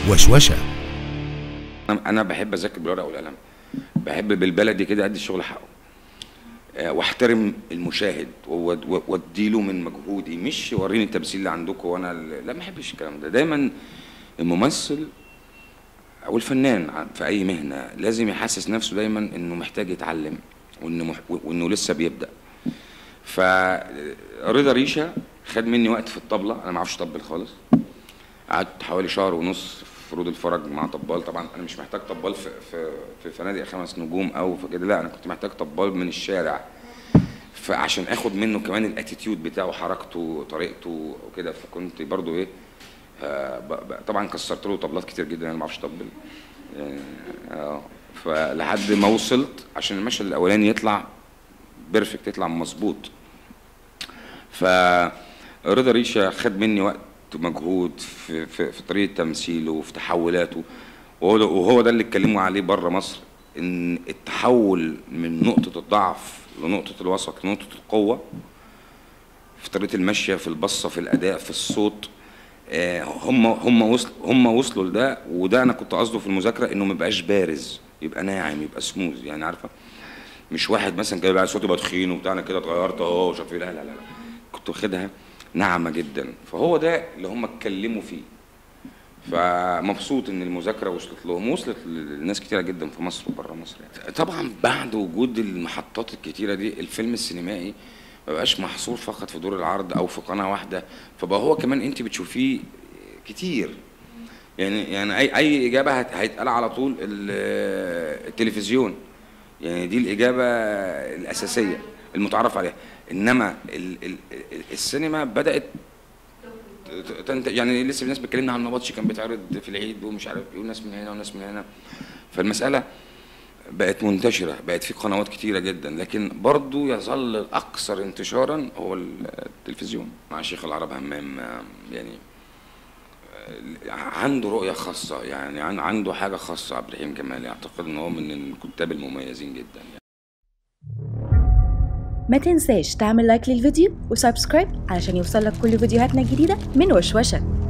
وشوشة أنا- انا بحب اذاكر بالورقه والقلم بحب بالبلدي كده ادي الشغل حقه آه، واحترم المشاهد واد- و- واديله من مجهودي مش وريني التمثيل اللي عندكم وانا ال- لا ما بحبش الكلام ده دايما الممثل او الفنان ع- في اي مهنه لازم يحسس نفسه دايما انه محتاج يتعلم وانه مح... وانه لسه بيبدا فرضا ريشه خد مني وقت في الطبله انا ما اعرفش اطبل خالص قعدت حوالي شهر ونص في رود الفرج مع طبال طبعا انا مش محتاج طبال في في في فنادق خمس نجوم او في كده لا انا كنت محتاج طبال من الشارع فعشان اخد منه كمان الاتيتيود بتاعه حركته طريقته وكده فكنت برضو ايه آه ب- ب- طبعا كسرت له طبلات كتير جدا انا ما بعرفش اطبل يعني اه فلحد ما وصلت عشان المشهد الاولاني يطلع بيرفكت يطلع مظبوط فرضا ريشة خد مني وقت ومجهود في, في, في طريقة تمثيله وفي تحولاته وهو ده, وهو ده اللي اتكلموا عليه بره مصر ان التحول من نقطة الضعف لنقطة الوسط لنقطة القوة في طريقة المشية في البصة في الأداء في الصوت آه، هم هم وصل هم وصلوا لده وده انا كنت قصده في المذاكره انه ما يبقاش بارز يبقى ناعم يبقى سموز يعني عارفه مش واحد مثلا كده بقى صوتي يبقى تخين وبتاع انا كده اتغيرت اهو ومش عارف ايه لا لا لا لا. كنت واخدها ناعمه جدا فهو ده اللي هم اتكلموا فيه فمبسوط ان المذاكره وصلت لهم وصلت لناس كتيره جدا في مصر وبره مصر يعني. طبعا بعد وجود المحطات الكتيره دي الفيلم السينمائي ما بقاش محصور فقط في دور العرض او في قناه واحده فبقى هو كمان انت بتشوفيه كتير يعني يعني اي اي اجابه هت- هيتقال على طول ال- التلفزيون يعني دي الاجابه الاساسيه المتعارف عليها انما ال ال السينما بدات تنت... يعني لسه الناس بتكلمنا عن نبطشي كان بيتعرض في العيد ومش عارف ايه وناس من هنا وناس من هنا فالمساله بقت منتشره بقت في قنوات كتيره جدا لكن برضو يظل الاكثر انتشارا هو التلفزيون مع شيخ العرب همام آه، يعني آه، عنده رؤيه خاصه يعني عن- عنده حاجه خاصه عبد الرحيم جمال اعتقد ان هو من الكتاب المميزين جدا يعني. ما تنساش تعمل لايك للفيديو وسبسكرايب علشان يوصلك كل فيديوهاتنا الجديدة من وشوشة